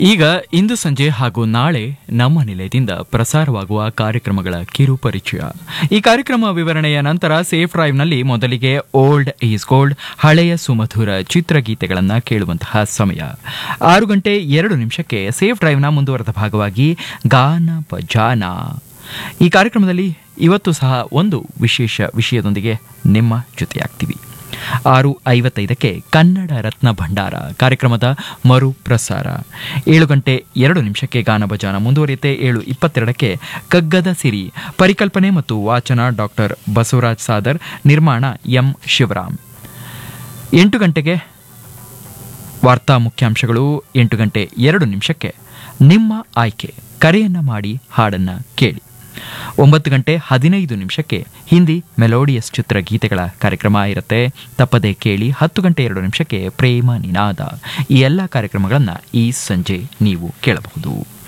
ಈಗ ಇಂದು ಸಂಜೆ ಹಾಗೂ ನಾಳೆ ನಮ್ಮ ನಿಲಯದಿಂದ ಪ್ರಸಾರವಾಗುವ ಕಾರ್ಯಕ್ರಮಗಳ ಕಿರು ಪರಿಚಯ ಈ ಕಾರ್ಯಕ್ರಮ ವಿವರಣೆಯ ನಂತರ ಸೇಫ್ ಡ್ರೈವ್ನಲ್ಲಿ ಮೊದಲಿಗೆ ಓಲ್ಡ್ ಈಸ್ ಗೋಲ್ಡ್ ಹಳೆಯ ಸುಮಧುರ ಚಿತ್ರಗೀತೆಗಳನ್ನು ಕೇಳುವಂತಹ ಸಮಯ ಆರು ಗಂಟೆ ಎರಡು ನಿಮಿಷಕ್ಕೆ ಸೇಫ್ ಡ್ರೈವ್ನ ಮುಂದುವರೆದ ಭಾಗವಾಗಿ ಗಾನ ಭಜಾನ ಈ ಕಾರ್ಯಕ್ರಮದಲ್ಲಿ ಇವತ್ತು ಸಹ ಒಂದು ವಿಶೇಷ ವಿಷಯದೊಂದಿಗೆ ನಿಮ್ಮ ಜೊತೆಯಾಗ್ತೀವಿ ಆರು ಐವತ್ತೈದಕ್ಕೆ ಕನ್ನಡ ರತ್ನ ಭಂಡಾರ ಕಾರ್ಯಕ್ರಮದ ಮರು ಪ್ರಸಾರ ಏಳು ಗಂಟೆ ಎರಡು ನಿಮಿಷಕ್ಕೆ ಗಾನ ಭಜಾನ ಮುಂದುವರಿಯುತ್ತೆ ಏಳು ಇಪ್ಪತ್ತೆರಡಕ್ಕೆ ಕಗ್ಗದ ಸಿರಿ ಪರಿಕಲ್ಪನೆ ಮತ್ತು ವಾಚನ ಡಾಕ್ಟರ್ ಬಸವರಾಜ್ ಸಾದರ್ ನಿರ್ಮಾಣ ಎಂ ಶಿವರಾಮ್ ಎಂಟು ಗಂಟೆಗೆ ವಾರ್ತಾ ಮುಖ್ಯಾಂಶಗಳು ಎಂಟು ಗಂಟೆ ಎರಡು ನಿಮಿಷಕ್ಕೆ ನಿಮ್ಮ ಆಯ್ಕೆ ಕರೆಯನ್ನ ಮಾಡಿ ಹಾಡನ್ನ ಕೇಳಿ ಒಂಬತ್ತು ಗಂಟೆ ಹದಿನೈದು ನಿಮಿಷಕ್ಕೆ ಹಿಂದಿ ಮೆಲೋಡಿಯಸ್ ಚಿತ್ರ ಗೀತೆಗಳ ಕಾರ್ಯಕ್ರಮ ಇರುತ್ತೆ ತಪ್ಪದೆ ಕೇಳಿ ಹತ್ತು ಗಂಟೆ ಎರಡು ನಿಮಿಷಕ್ಕೆ ಪ್ರೇಮ ನಿನಾದ ಈ ಎಲ್ಲ ಕಾರ್ಯಕ್ರಮಗಳನ್ನು ಈ ಸಂಜೆ ನೀವು ಕೇಳಬಹುದು